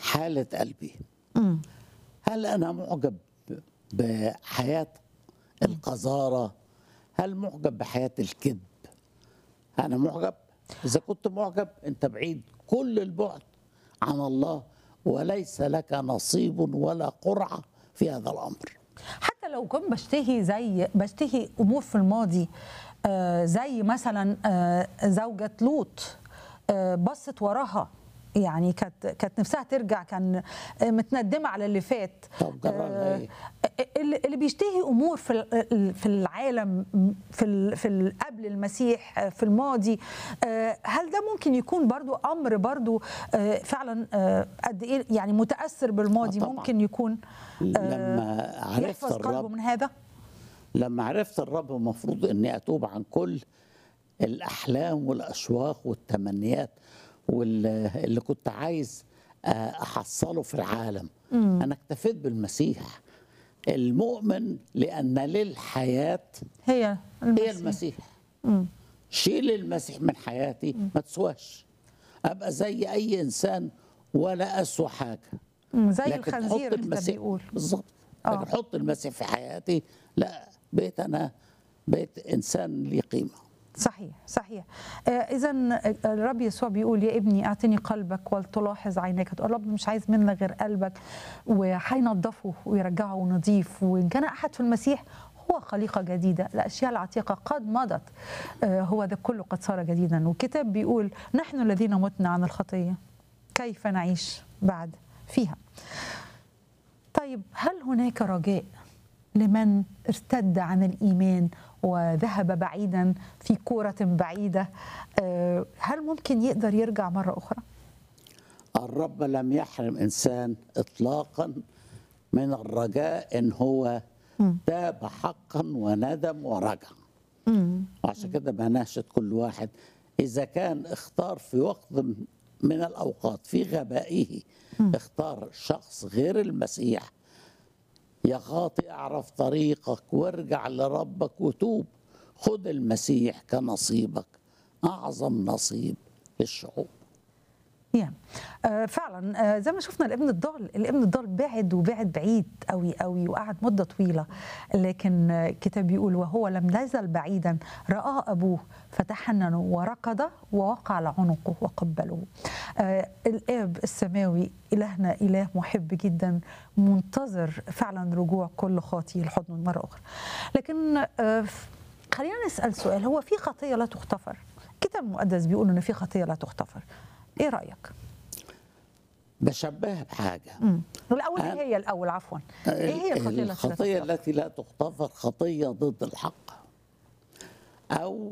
حالة قلبي هل أنا معجب بحياة القذارة هل معجب بحياة الكذب أنا معجب إذا كنت معجب أنت بعيد كل البعد عن الله وليس لك نصيب ولا قرعة في هذا الأمر حتى لو كنت بشتهي زي بشتهي امور في الماضي آه، زي مثلا آه، زوجة لوط آه، بصت وراها يعني كانت كانت نفسها ترجع كان آه، متندمه على اللي فات طب جرى لها إيه؟ آه، اللي اللي بيشتهي امور في ال- في العالم في ال- في ال- قبل المسيح آه، في الماضي آه، هل ده ممكن يكون برضو امر برضو آه، فعلا آه، قد ايه يعني متاثر بالماضي آه، طبعاً. ممكن يكون لما عرفت يحفظ قلبه الرب من هذا لما عرفت الرب المفروض اني اتوب عن كل الاحلام والاشواق والتمنيات واللي كنت عايز آه، احصله في العالم انا اكتفيت بالمسيح المؤمن لان للحياه هي هي المسيح شيل المسيح من حياتي ما تسواش ابقى زي اي انسان ولا اسوى حاجه مم، زي لكن الخنزير حط الكتاب المسيح بيقول بالظبط آه. لكن حط المسيح في حياتي لا بقيت انا بقيت انسان لي قيمه صحيح صحيح اذا الرب يسوع بيقول يا ابني اعطني قلبك ولتلاحظ عينيك تقول الرب مش عايز منك غير قلبك وهينضفه ويرجعه نظيف وان كان احد في المسيح هو خليقة جديدة الأشياء العتيقة قد مضت آه، هو ذا كله قد صار جديدا والكتاب بيقول نحن الذين متنا عن الخطية كيف نعيش بعد فيها طيب هل هناك رجاء لمن ارتد عن الايمان وذهب بعيدا في كوره بعيده آه، هل ممكن يقدر يرجع مره اخرى؟ الرب لم يحرم انسان اطلاقا من الرجاء ان هو تاب حقا وندم ورجع وعشان كده بناشد كل واحد اذا كان اختار في وقت من الاوقات في غبائه اختار شخص غير المسيح يا خاطئ اعرف طريقك وارجع لربك وتوب خد المسيح كنصيبك اعظم نصيب للشعوب يا آه، فعلا آه، زي ما شفنا الابن الضال الابن الضال بعد وبعد بعيد قوي قوي وقعد مده طويله لكن آه، الكتاب بيقول وهو لم يزل بعيدا راى ابوه فتحنن وركض ووقع على عنقه وقبله آه، الاب السماوي الهنا اله محب جدا منتظر فعلا رجوع كل خاطي لحضنه مره اخرى لكن آه، خلينا نسال سؤال هو في خطيه لا تغتفر الكتاب المقدس بيقول ان في خطيه لا تغتفر ايه رايك بشبهها بحاجه امم الاول أنا- ايه هي الاول عفوا ايه هي الخطيه التي لا الخطيه تغتفر؟ التي لا تغتفر خطيه ضد الحق او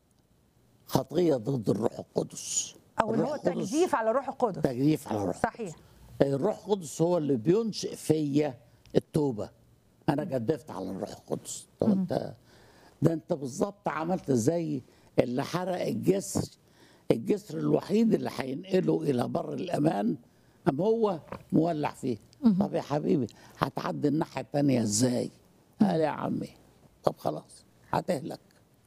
خطيه ضد الروح القدس او اللي الروح هو القدس التجديف على الروح القدس تجديف على الروح صحيح الروح القدس هو اللي بينشئ فيا التوبه انا جدفت على الروح القدس طب انت ده انت بالظبط عملت زي اللي حرق الجسر الجسر الوحيد اللي هينقله الى بر الامان ام هو مولع فيه طب يا حبيبي هتعدي الناحيه الثانيه ازاي قال يا عمي طب خلاص هتهلك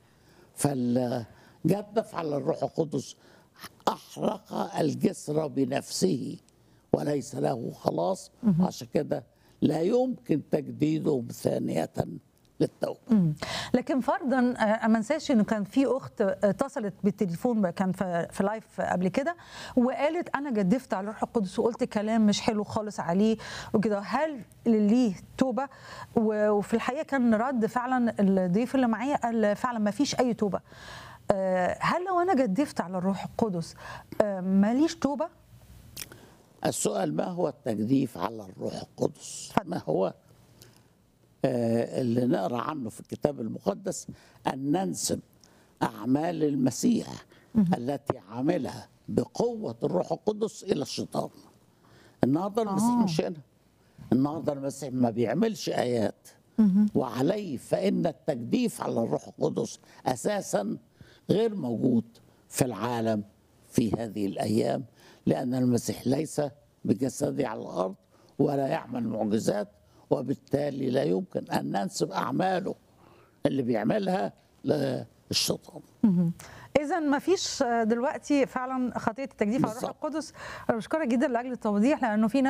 فالجدف على الروح القدس احرق الجسر بنفسه وليس له خلاص عشان كده لا يمكن تجديده ثانيه للتوبه مم. لكن فرضا آه، ما انساش انه كان في اخت آه، اتصلت بالتليفون كان في, في لايف قبل كده وقالت انا جدفت على الروح القدس وقلت كلام مش حلو خالص عليه وكده هل ليه توبه و- وفي الحقيقه كان رد فعلا الضيف اللي معايا قال فعلا ما فيش اي توبه آه، هل لو انا جدفت على الروح القدس آه، ماليش توبه السؤال ما هو التجديف على الروح القدس ما هو آه، اللي نقرا عنه في الكتاب المقدس ان ننسب اعمال المسيح التي عملها بقوه الروح القدس الى الشيطان النهارده المسيح آه. مش هنا النهارده المسيح ما بيعملش ايات وعليه فان التجديف على الروح القدس اساسا غير موجود في العالم في هذه الايام لان المسيح ليس بجسده على الارض ولا يعمل معجزات وبالتالي لا يمكن ان ننسب اعماله اللي بيعملها للشيطان مهم. اذا ما فيش دلوقتي فعلا خطيه التجديف على الروح بالظبط. القدس انا بشكرك جدا لاجل التوضيح لانه في ناس